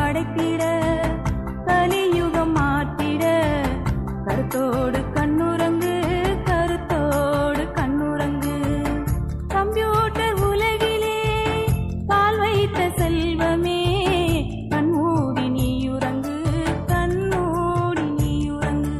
படைத்திட கலியுகம் மாற்றிட கருத்தோடு கண்ணுறங்கு கருத்தோடு கண்ணுறங்கு கம்ப்யூட்டர் உலகிலே கால் வைத்த செல்வமே கண்மூடி நீயுறங்கு கண்மூடி நீயுறங்கு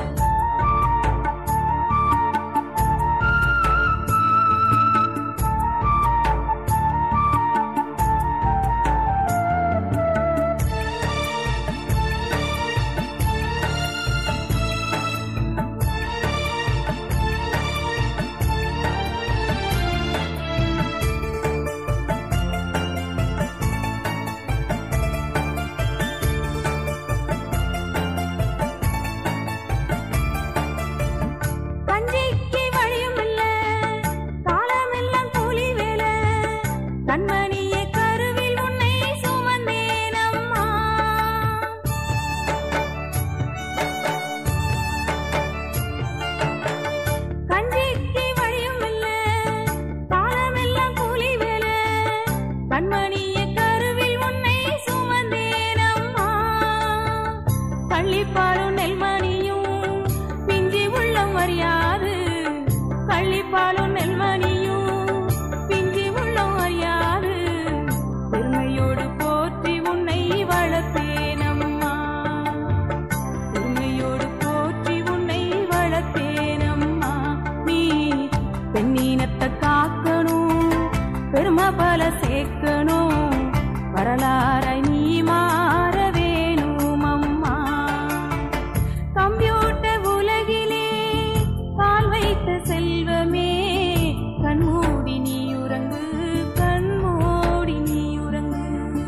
கஞ்சிக்கு வழியும் இல்ல காலமெல்லாம் கூலி வேலை கண்மணியே கருவில் உன்னை சுமந்தேனம்மா கஞ்சிக்கு வழியும் இல்ல காலமெல்லாம் கூலி வேலை கண்மணியே கருவில் உன்னை சுமந்தேனம்மா கள்ளிப்பாலும் நெல்மணியும் பிஞ்சி உள்ளம் அறியாது கள்ளிப்பாலும் நெல்மணியும் பிஞ்சி உள்ளம் அறியாது பெருமையோடு போற்றி உன்னை வளர்த்தேனம்மா பெருமையோடு போற்றி உன்னை வளர்த்தேனம்மா நீ பெண்ணீனத்தை காக்கணும் பெருமை பல சேர்க்கணும் வரலாறை நீ மாற வேணும் அம்மா கம்ப்யூட்டர் உலகிலே கால் வைத்த செல்வமே கண்மூடி நீ உறங்கு கண்மூடி நீ உறங்கு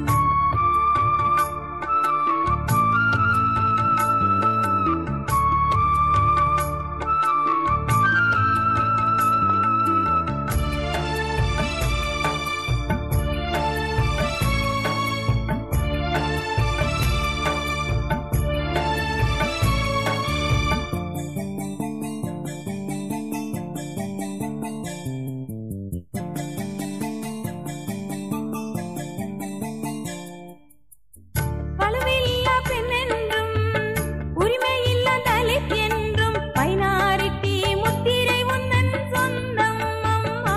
வலுவில்லா பெண் என்றும் உரிமையில்லா தலித் என்றும் மைனாரிட்டி முத்திரை உந்தன் சொந்தம் அம்மா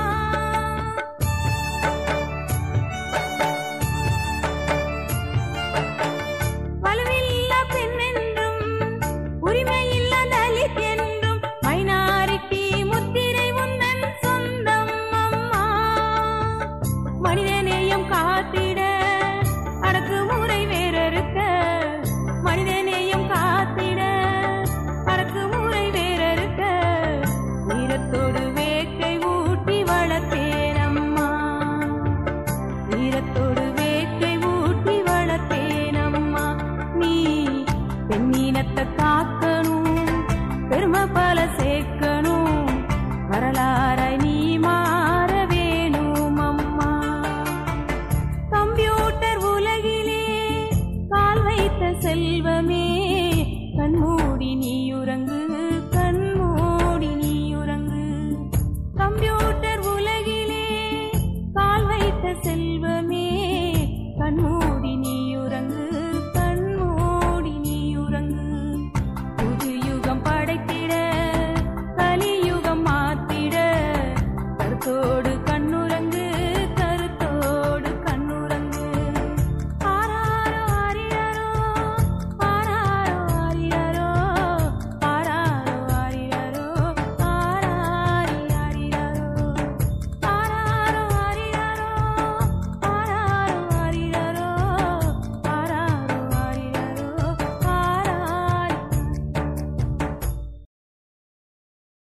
வலுவில்லா பெண் என்றும் உரிமையில்லா தலித் என்றும் மைனாரிட்டி முத்திரை உந்தன் சொந்தம் அம்மா மனிதநேயம் காத்திட அடக்குமுறை வேறறுக்க மனிதநேயம் காத்திட அடக்குமுறை வேறறுக்க வீரத்தோடு வேக்கை ஊட்டி வளர்த்தேனம்மா வீரத்தோடு வேக்கை ஊட்டி வளர்த்தேனம்மா நீ பெண்ணீனத்தை காக்கணும் பெருமை பல சேர்க்கணும் வரலாறை நீ மாற வேணும் அம்மா கம்ப்யூட்டர் உலகிலே கால் வைத்த செல்வமே கண்மூடி நீயுறங்கு கண்மூடி நீயுறங்கு கம்ப்யூட்டர் உலகிலே கால் வைத்த செல்வமே கண்மூடி நீயுறங்கு கண்மூடி நீயுறங்கு புது யுகம் படைத்திட கலியுகம் மாத்திட கருத்தோடு